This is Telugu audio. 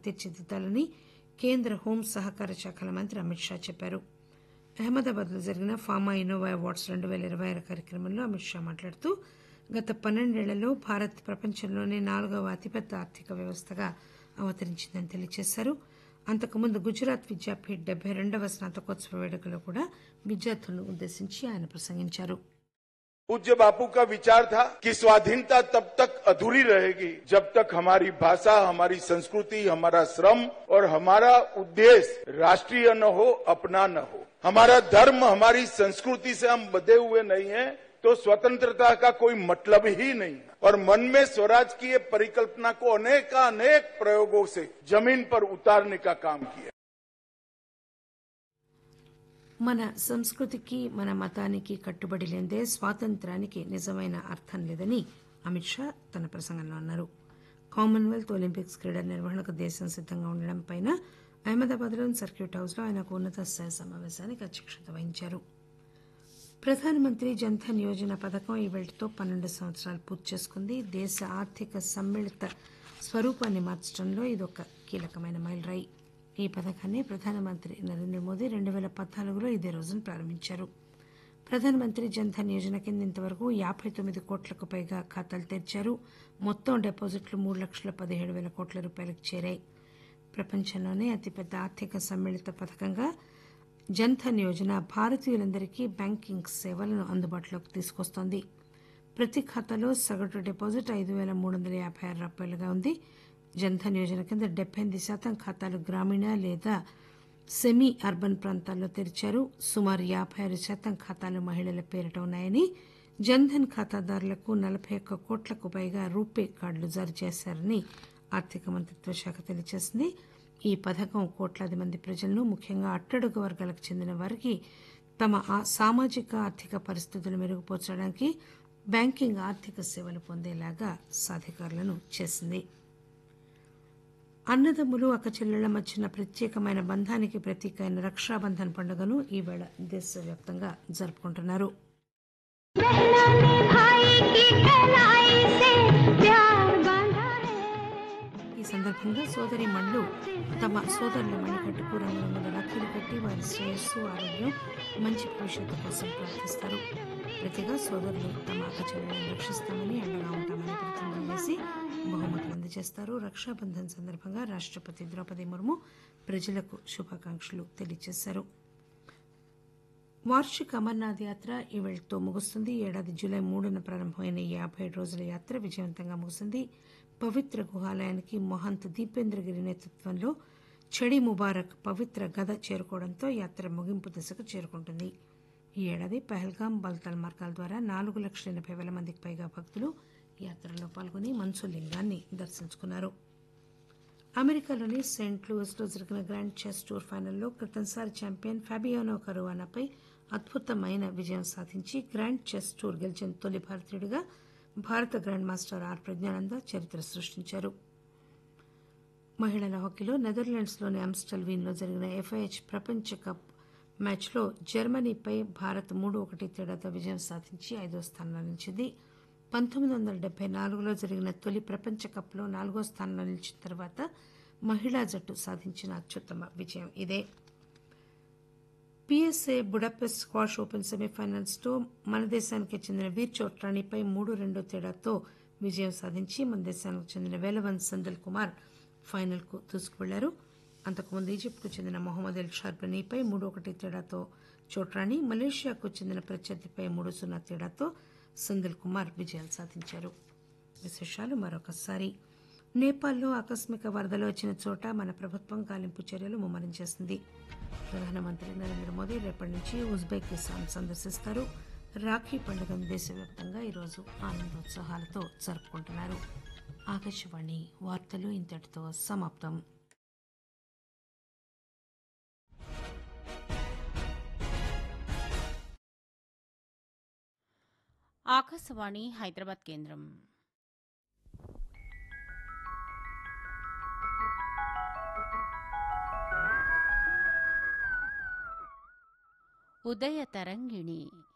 తీర్చిదిద్దాలని కేంద్ర హోం సహకార శాఖల మంత్రి అమిత్ షా చెప్పారు అహ్మదాబాద్ లో జరిగిన ఫార్మా ఇన్నోవా అవార్డ్స్ రెండు పేల ఇరవై ఆరు కార్యక్రమంలో అమిత్ షా మాట్లాడుతూ గత పన్నెండేళ్లలో భారత్ ప్రపంచంలోనే నాలుగవ అతిపెద్ద ఆర్థిక వ్యవస్థగా అవతరించిందని తెలియజేశారు అంతకుముందు గుజరాత్ విద్యాపీఠ్ డెబ్బై రెండవ స్నాతకోత్సవ వేడుకలో కూడా విద్యార్థులను ఉద్దేశించి ఆయన ప్రసంగించారు पूज्य बापू का विचार था कि स्वाधीनता तब तक अधूरी रहेगी जब तक हमारी भाषा हमारी संस्कृति हमारा श्रम और हमारा उद्देश्य राष्ट्रीय न हो अपना न हो हमारा धर्म हमारी संस्कृति से हम बधे हुए नहीं हैं तो स्वतंत्रता का कोई मतलब ही नहीं है और मन में स्वराज की ये परिकल्पना को अनेकानेक प्रयोगों से जमीन पर उतारने का काम किया మన సంస్కృతికి మన మతానికి కట్టుబడి లేదే స్వాతంత్రానికి నిజమైన అర్థం లేదని అమిత్ షా తన ప్రసంగంలో అన్నారు కామన్వెల్త్ ఒలింపిక్స్ క్రీడల నిర్వహణకు దేశం సిద్దంగా ఉండడంపై అహ్మదాబాద్లోని సర్క్యూట్ హౌస్లో ఆయన ఒక ఉన్నత స్థాయి సమావేశానికి అధ్యక్షత వహించారు ప్రధానమంత్రి జన్ధన్ యోజన పథకం ఈ వేళతో పన్నెండు సంవత్సరాలు పూర్తి చేసుకుంది దేశ ఆర్థిక సమ్మిళిత స్వరూపాన్ని మార్చడంలో ఇదొక కీలకమైన మైలురాయి ఈ పథకాన్ని ప్రధానమంత్రి నరేంద్ర మోదీ రెండు పేల పద్నాలుగులో ఇదే రోజున ప్రారంభించారు ప్రధానమంత్రి జన్ధన్ యోజన కింద ఇంతవరకు యాబై తొమ్మిది కోట్లకు పైగా ఖాతాలు తెరిచారు మొత్తం డిపాజిట్లు మూడు లక్షల పదిహేడు పేల కోట్ల రూపాయలకు చేరాయి ప్రపంచంలోనే అతిపెద్ద ఆర్థిక సమ్మిళిత పథకంగా జన్ధన్ యోజన భారతీయులందరికీ బ్యాంకింగ్ సేవలను అందుబాటులోకి తీసుకొస్తోంది ప్రతి ఖాతాలో సగటు డిపాజిట్ ఐదు పేల మూడు వందల యాభై ఆరు రూపాయలుగా ఉంది జన్ధన్ యోజన కింద డెబ్బై ఎనిమిది శాతం ఖాతాలు గ్రామీణ లేదా సెమీ అర్బన్ ప్రాంతాల్లో తెరిచారు సుమారు యాభై ఆరు శాతం ఖాతాలు మహిళల పేరిట ఉన్నాయని జన్ధన్ ఖాతాదారులకు నలభై ఒక్క కోట్లకు పైగా రూపే కార్డులు జారీ చేశారని ఆర్థిక మంత్రిత్వ శాఖ తెలియజేసింది ఈ పథకం కోట్లాది మంది ప్రజలను ముఖ్యంగా అట్టడుగు వర్గాలకు చెందిన వారికి తమ ఆ సామాజిక ఆర్థిక పరిస్థితులు మెరుగుపరచడానికి బ్యాంకింగ్ ఆర్థిక సేవలు పొందేలాగా సాధికారులను చేసింది అన్నదమ్ములు అక్కచెల్లెళ్ల మధ్యన ప్రత్యేకమైన బంధానికి ప్రతీక అయిన రక్షాబంధన్ పండుగను ఈవేళ దేశవ్యాప్తంగా జరుపుకుంటున్నారు बहना ने भाई की कलाई से प्यार बांधा है ఈ సందర్భంగా సోదరి మణులు తమ సోదరుల మణికట్టుకు రంగురంగుల రాఖీలు కట్టి వారి శ్రేయస్సు ఆరోగ్యం మంచి భవిష్యత్తు కోసం ప్రార్థిస్తారు ప్రతిగా సోదరులు తమ అక్కచెల్లెలను రక్షిస్తామని అండగా ఉంటామని ప్రతిజ్ఞ చేసి బహుమతులు అందజేస్తారు రక్షాబంధన్ సందర్భంగా రాష్ట్రపతి ద్రౌపది ముర్ము ప్రజలకు శుభాకాంక్షలు తెలియజేశారు వార్షిక అమర్నాథ్ యాత్ర ఈ వేళతో ముగుస్తుంది ఈ ఏడాది జూలై మూడున ప్రారంభమైన ఈ యాభై ఏడు రోజుల యాత్ర విజయవంతంగా ముగిసింది పవిత్ర గుహాలయానికి మహంత్ దీపేంద్రగిరి నేతృత్వంలో చెడి ముబారక్ పవిత్ర గద చేరుకోవడంతో యాత్ర ముగింపు దశకు చేరుకుంటుంది ఈ ఏడాది పహల్గాం బల్తాల్ మార్గాల ద్వారా నాలుగు లక్షల ఎనభై వేల మందికి పైగా భక్తులు యాత్రలో పాల్గొని మన్సులింగాన్ని దర్శించుకున్నారు అమెరికాలోని సెయింట్ లూయిస్లో జరిగిన గ్రాండ్ చెస్ టూర్ ఫైనల్లో క్రితంసారి ఛాంపియన్ ఫాబియానో కరువానాపై అద్భుతమైన విజయం సాధించి గ్రాండ్ చెస్ టూర్ గెలిచిన తొలి భారతీయుడిగా భారత గ్రాండ్ మాస్టర్ ఆర్ ప్రజ్ఞానంద చరిత్ర సృష్టించారు మహిళల హాకీలో నెదర్లాండ్స్లోని అమ్స్టల్వీన్లో జరిగిన ఎఫ్ఐహెచ్ ప్రపంచ కప్ మ్యాచ్లో జర్మనీపై భారత్ మూడు ఒకటి తేడాతో విజయం సాధించి ఐదో స్థానంలో నిలిచింది పంతొమ్మిది వందల డెబ్బై నాలుగులో జరిగిన తొలి ప్రపంచ కప్లో నాలుగో స్థానంలో నిలిచిన తర్వాత మహిళా జట్టు సాధించిన అత్యుత్తమ విజయం ఇదే పిఎస్ఏ బుడపెస్ట్ స్క్వాష్ ఓపెన్ సెమీఫైనల్స్లో మన దేశానికి చెందిన వీర్ చోట్రాణిపై మూడు రెండు తేడాతో విజయం సాధించి మన దేశానికి చెందిన వేలవన్ సందల్ కుమార్ ఫైనల్కు దూసుకువెళ్లారు అంతకుముందు ఈజిప్ట్కు చెందిన మొహమ్మద్ ఎల్ షార్బనీపై మూడు ఒకటి తేడాతో చోట్రాణి మలేషియాకు చెందిన ప్రత్యర్థిపై మూడు సున్నా తేడాతో సందల్ కుమార్ విజయాలు సాధించారు విశేషాలు మరొకసారి నేపాల్లో ఆకస్మిక వరదలు వచ్చిన చోట మన ప్రభుత్వం గాలింపు చర్యలు ముమ్మరం చేసింది ప్రధానమంత్రి నరేంద్ర మోదీ రేపటి నుంచి ఉజ్బెకిస్తాన్ సందర్శిస్తారు రాఖీ పండుగను దేశవ్యాప్తంగా ఈరోజు ఆనందోత్సాహాలతో జరుపుకుంటున్నారు ఆకాశవాణి వార్తలు ఇంతటితో సమాప్తం ఆకాశవాణి హైదరాబాద్ కేంద్రం ఉదయ తరంగిణి